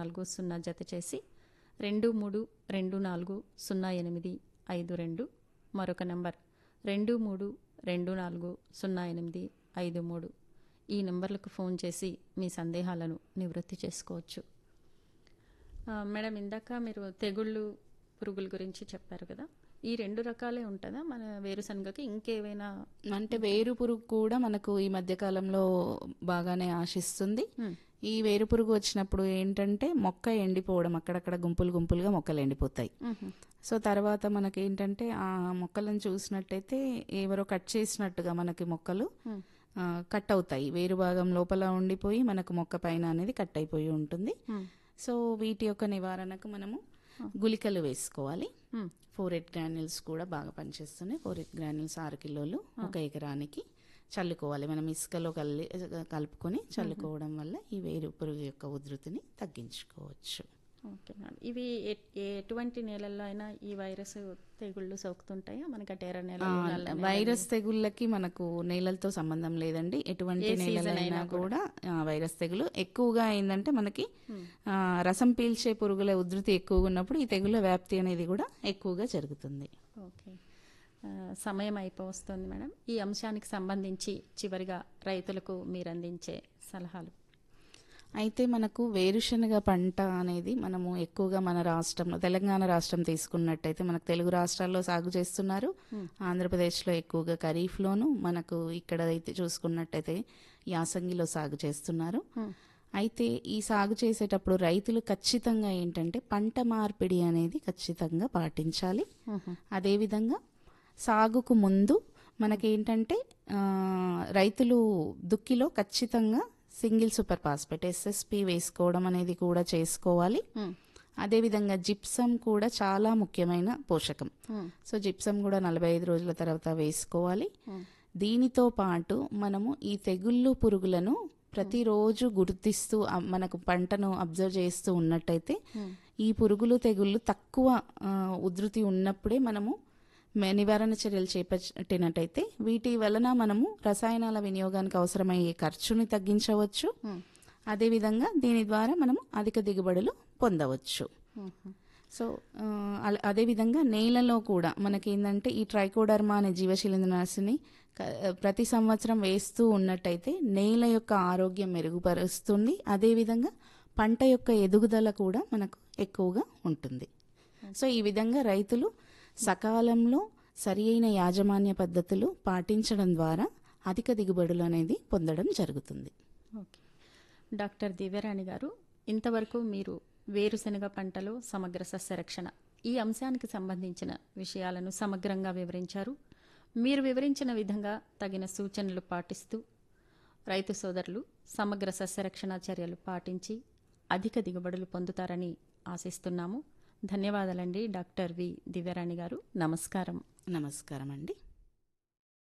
నాలుగు సున్నా జత చేసి రెండు మూడు రెండు నాలుగు సున్నా ఎనిమిది ఐదు రెండు మరొక నంబర్ రెండు మూడు రెండు నాలుగు సున్నా ఎనిమిది ఐదు మూడు ఈ నెంబర్లకు ఫోన్ చేసి మీ సందేహాలను నివృత్తి చేసుకోవచ్చు ఆ, మేడం ఇందాక మీరు తెగుళ్ళు పురుగుల గురించి చెప్పారు కదా ఈ రెండు రకాలే ఉంటుందా మన వేరుశనగకి ఇంకేవైనా అంటే వేరు పురుగు కూడా మనకు ఈ మధ్య కాలంలో బాగానే ఆశిస్తుంది ఈ వేరు పురుగు వచ్చినప్పుడు ఏంటంటే మొక్క ఎండిపోవడం అక్కడక్కడ గుంపులు గుంపులుగా మొక్కలు ఎండిపోతాయి సో తర్వాత మనకి ఏంటంటే ఆ మొక్కలను చూసినట్టయితే ఎవరో కట్ చేసినట్టుగా మనకి మొక్కలు ఆ, కట్ అవుతాయి వేరు భాగం లోపల ఉండిపోయి మనకు మొక్క పైన అనేది కట్ అయిపోయి ఉంటుంది సో వీటి యొక్క నివారణకు మనము గుళికలు వేసుకోవాలి Hmm. ఫోర్ ఎయిట్ గ్రాన్యూల్స్ కూడా బాగా పనిచేస్తున్నాయి ఫోర్ ఎయిట్ గ్రాన్యూల్స్ ఆరు కిలోలు ఒక ఎకరానికి చల్లుకోవాలి మనం ఇసుకలో కలి కలుపుకొని చల్లుకోవడం వల్ల ఈ వేరు పురుగు యొక్క ఉధృతిని తగ్గించుకోవచ్చు ఓకే మేడం ఇవి ఎ- ఎటువంటి నేలల్లో అయినా ఈ వైరస్ తెగుళ్ళు సోకుతుంటాయా మనకి టెర్ర ఆ, నేలలు నల్ల నేలలు? వైరస్ తెగుళ్ళకి మనకు నేలలతో సంబంధం లేదండి ఎటువంటి ఏ season నేలలైనా అయినా కూడా ఆ, వైరస్ తెగులు ఎక్కువగా ఏంటంటే మనకి ఆ, రసం పీల్చే పురుగుల ఉధృతి ఎక్కువగా ఉన్నప్పుడు ఈ తెగుళ్ళ వ్యాప్తి అనేది కూడా ఎక్కువగా జరుగుతుంది ఓకే ఆ, సమయం అయిపోవస్తుంది మేడం ఈ అంశానికి సంబంధించి చివరిగా రైతులకు మీరు అందించే సలహాలు అయితే మనకు వేరుశనగ పంట అనేది మనము ఎక్కువగా మన రాష్ట్రంలో తెలంగాణ రాష్ట్రం తీసుకున్నట్టయితే మనకు తెలుగు రాష్ట్రాల్లో సాగు చేస్తున్నారు ఆంధ్రప్రదేశ్లో ఎక్కువగా ఖరీఫ్లోను మనకు ఇక్కడ అయితే చూసుకున్నట్టయితే యాసంగిలో సాగు చేస్తున్నారు అయితే ఈ సాగు చేసేటప్పుడు రైతులు ఖచ్చితంగా ఏంటంటే పంట మార్పిడి అనేది ఖచ్చితంగా పాటించాలి అదేవిధంగా సాగుకు ముందు మనకేంటంటే ఆ, రైతులు దుక్కిలో ఖచ్చితంగా సింగిల్ సూపర్ ఫాస్ఫేట్ ఎస్ఎస్పి వేసుకోవడం అనేది కూడా చేసుకోవాలి అదేవిధంగా జిప్సం కూడా చాలా ముఖ్యమైన పోషకం సో జిప్సం కూడా నలభై ఐదు రోజుల తర్వాత వేసుకోవాలి దీనితో పాటు మనము ఈ తెగుళ్ళు పురుగులను ప్రతిరోజు గుర్తిస్తూ ఆ, మనకు పంటను అబ్జర్వ్ చేస్తూ ఉన్నట్టయితే ఈ పురుగులు తెగుళ్ళు తక్కువ ఆ, ఉధృతి ఉన్నప్పుడే మనము మే- నివారణ చర్యలు చేపట్టినట్టయితే వీటి వలన మనము రసాయనాల వినియోగానికి అవసరమయ్యే ఖర్చుని తగ్గించవచ్చు అదేవిధంగా దీని ద్వారా మనము అధిక దిగుబడులు పొందవచ్చు సో ఆ, అల- అదేవిధంగా నేలలో కూడా మనకి ఏంటంటే ఈ ట్రైకోడర్మా అనే జీవశిలీంద్రనాశిని క- ప్రతి సంవత్సరం వేస్తూ ఉన్నట్టయితే నేల యొక్క ఆరోగ్యం మెరుగుపరుస్తుంది అదేవిధంగా పంట యొక్క ఎదుగుదల కూడా మనకు ఎక్కువగా ఉంటుంది సో ఈ విధంగా రైతులు సకాలంలో సరి అయిన యాజమాన్య పద్ధతులు పాటించడం ద్వారా అధిక దిగుబడులు అనేది పొందడం జరుగుతుంది ఓకే డాక్టర్ దివ్యరాణి గారు ఇంతవరకు మీరు వేరుశనగ పంటలో సమగ్ర సస్యరక్షణ ఈ అంశానికి సంబంధించిన విషయాలను సమగ్రంగా వివరించారు మీరు వివరించిన విధంగా తగిన సూచనలు పాటిస్తూ రైతు సోదరులు సమగ్ర సస్యరక్షణ చర్యలు పాటించి అధిక దిగుబడులు పొందుతారని ఆశిస్తున్నాము ధన్యవాదాలండి డాక్టర్ వి దివ్యరాణి గారు నమస్కారం నమస్కారం అండి